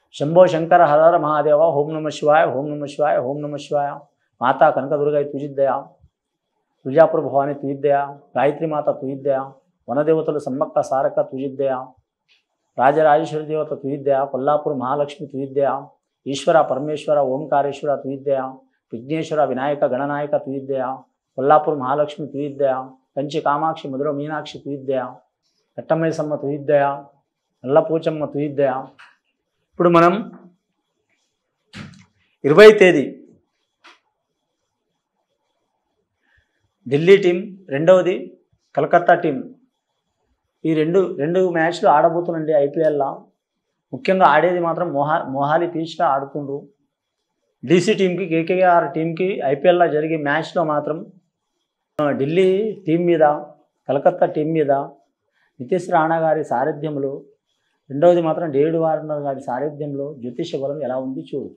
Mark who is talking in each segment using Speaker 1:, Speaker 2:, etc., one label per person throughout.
Speaker 1: శంభో శంకర హరహర మహాదేవ ఓం నమ శివాయ ఓం నమ శివాయ ఓం నమ శివాయ మాతా కనకదుర్గై తుజిద్దయ తుజాపుర భవాని తుయిద్దయ గాయత్రి మాత తుయిద్దయ వనదేవతలు సమ్మక్క సారక్క తుజిద్దయ రాజరాజేశ్వరి దేవత తుయిద్దయ కొల్లాపూర్ మహాలక్ష్మి తుయిద్దయ ఈశ్వర పరమేశ్వర ఓంకారేశ్వర తుయిద్దయ విఘ్నేశ్వర వినాయక గణనాయక తుయిద్దయ కొల్లాపూర్ మహాలక్ష్మి తుయిద్దయ కంచి కామాక్షి మధుర మీనాక్షి తుయిద్దయ కట్టమైసమ్మ తుయిద్దయ నల్లపూచమ్మ తుయిద్దయ ఇప్పుడు మనం ఇరవై తేదీ ఢిల్లీ టీం రెండవది కలకత్తా టీం ఈ రెండు రెండు మ్యాచ్లు ఆడబోతుందండి ఐపీఎల్లో ముఖ్యంగా ఆడేది మాత్రం మొహా మొహాలి పీచ్లో ఆడుతుండ్రు డీసీ టీంకి కేకేఆర్ టీంకి ఐపీఎల్లో జరిగే మ్యాచ్లో మాత్రం ఆ, ఢిల్లీ టీం మీద కలకత్తా టీం మీద నితీష్ రాణా గారి సారథ్యంలో రెండవది మాత్రం డేవిడ్ వార్నర్ గారి సారథ్యంలో జ్యోతిష బలం ఎలా ఉంది చూడు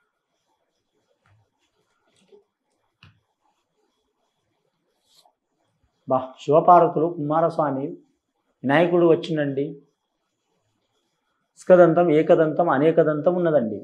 Speaker 1: బా శివపార్వతులు కుమారస్వామి వినాయకుడు వచ్చిందండి ఇసుకదంతం ఏకదంతం అనేకదంతం ఉన్నదండి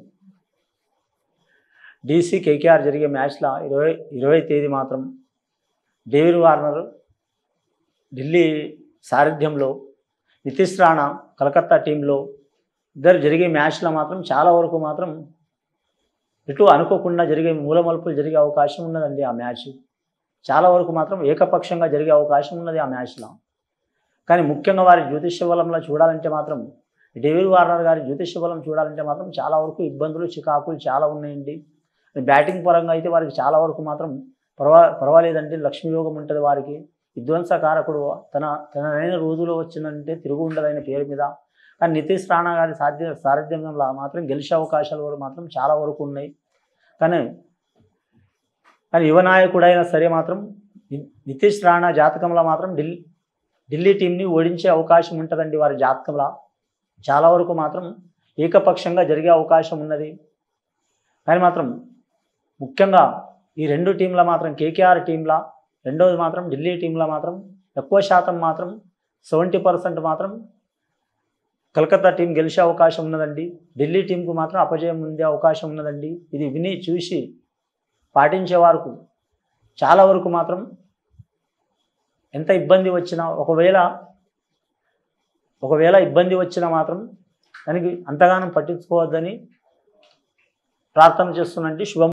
Speaker 1: డీసీ కేకేఆర్ జరిగే మ్యాచ్లో ఇరవై ఇరవై తేదీ మాత్రం డేవిడ్ వార్నర్ ఢిల్లీ సారథ్యంలో నితీష్ రాణా కలకత్తా టీంలో ఇద్దరు జరిగే మ్యాచ్లో మాత్రం చాలా వరకు మాత్రం ఇటు అనుకోకుండా జరిగే మూలమలుపులు జరిగే అవకాశం ఉన్నదండి ఆ మ్యాచ్ చాలా వరకు మాత్రం ఏకపక్షంగా జరిగే అవకాశం ఉన్నది ఆ మ్యాచ్లో కానీ ముఖ్యంగా వారి జ్యోతిష్య బలంలో చూడాలంటే మాత్రం డేవిడ్ వార్నర్ గారి జ్యోతిష్య బలం చూడాలంటే మాత్రం చాలా వరకు ఇబ్బందులు చికాకులు చాలా ఉన్నాయండి బ్యాటింగ్ పరంగా అయితే వారికి చాలా వరకు మాత్రం పర్వా పర్వాలేదండి లక్ష్మీయోగం ఉంటుంది వారికి విధ్వంసకారకుడు తన తనైన రోజులో వచ్చిందంటే తిరుగు ఉండదు ఆయన పేరు మీద కానీ నితీష్ రాణా గారి సాధ్య సారథ్యంలో మాత్రం గెలిచే అవకాశాలు కూడా మాత్రం చాలా వరకు ఉన్నాయి కానీ కానీ యువ నాయకుడైనా సరే మాత్రం ని- నితీష్ రాణా జాతకంలో మాత్రం ఢిల్లీ ఢిల్లీ టీంని ఓడించే అవకాశం ఉంటుందండి వారి జాతకంలో చాలా వరకు మాత్రం ఏకపక్షంగా జరిగే అవకాశం ఉన్నది కానీ మాత్రం ముఖ్యంగా ఈ రెండు టీంల మాత్రం కేకేఆర్ టీంలా రెండవది మాత్రం ఢిల్లీ టీంలో మాత్రం ఎక్కువ శాతం మాత్రం సెవెంటీ పర్సెంట్ మాత్రం కలకత్తా టీం గెలిచే అవకాశం ఉన్నదండి ఢిల్లీ టీంకు మాత్రం అపజయం ఉండే అవకాశం ఉన్నదండి ఇది విని చూసి పాటించే వరకు చాలా వరకు మాత్రం ఎంత ఇబ్బంది వచ్చినా ఒకవేళ ఒకవేళ ఇబ్బంది వచ్చినా మాత్రం దానికి అంతగానం పట్టించుకోవద్దని ప్రార్థన చేస్తున్నంటే శుభం